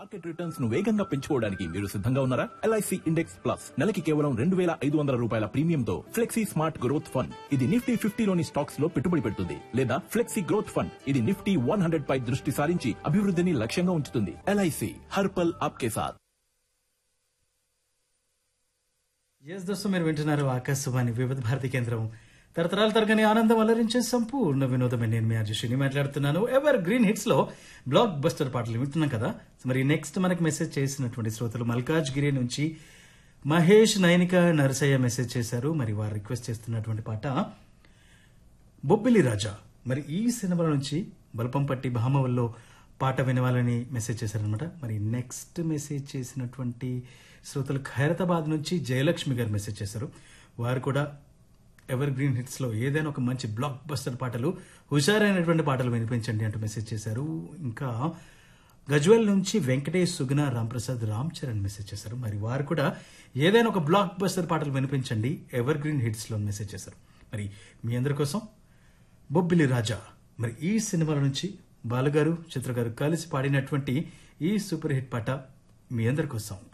market returns ను వేగంగా పెంచుకోవడానికి మీరు సిద్ధంగా ఉన్నారా ఎల్ఐసి ఇండెక్స్ ప్లస్ నెలకి కేవలం రెండు వేల ఐదు వందల రూపాయల ప్రీమియంతో ఫ్లెక్సీ స్మార్ట్ గ్రోత్ ఫండ్ ఇది నిఫ్టీ ఫిఫ్టీలోని స్టాక్స్ లో పెట్టుబడి పెడుతుంది లేదా ఫ్లెక్సీ గ్రోత్ ఫండ్ ఇది నిఫ్టీ వన్ హండ్రెడ్ పై దృష్టి సారించి అభివృద్ధిని లక్ష్యంగా ఉంచుతుంది ఎల్ఐసి హర్పల్ ఆప్కే సాథ్ ఎస్ దోస్తు మీరు వింటున్నారు ఆకాశవాణి వివిధ భారతి కేంద్రం తరతరాల తరగని ఆనందం అలరించే సంపూర్ణ వినోదమే నేను మీ అర్జుషిని మాట్లాడుతున్నాను ఎవర్ గ్రీన్ హిట్స్ లో బ్లాక్ బస్టర్ పాటలు వింటున్నాం కదా మరి నెక్స్ట్ మనకి మెసేజ్ చేసినటువంటి శ్రోతలు మల్కాజ్ గిరి నుంచి మహేష్ నైనిక నరసయ్య మెసేజ్ చేశారు మరి వారు రిక్వెస్ట్ చేస్తున్నటువంటి పాట బొబ్బిలి రాజా మరి ఈ సినిమా నుంచి బల్పంపట్టి భామవల్లో పాట వినవాలని మెసేజ్ చేశారనమాట మరి నెక్స్ట్ మెసేజ్ చేసినటువంటి శ్రోతలు ఖైరతాబాద్ నుంచి జయలక్ష్మి గారు మెసేజ్ చేశారు వారు కూడా ఎవర్ గ్రీన్ హిట్స్ లో ఏదైనా ఒక మంచి బ్లాక్ బస్టర్ పాటలు హుషారైనటువంటి పాటలు వినిపించండి అంటూ మెసేజ్ చేశారు ఇంకా గజ్వెల్ నుంచి వెంకటేష్ సుగుణ రాంప్రసాద్ రామ్ చరణ్ మెసేజ్ చేశారు మరి వారు కూడా ఏదైనా ఒక బ్లాక్ బస్టర్ పాటలు వినిపించండి ఎవర్ గ్రీన్ హిట్స్ లో మెసేజ్ చేశారు మరి మీ అందరి కోసం బొబ్బిలి రాజా మరి ఈ సినిమాల నుంచి బాలుగారు చిత్ర గారు కలిసి పాడినటువంటి ఈ సూపర్ హిట్ పాట మీ అందరి కోసం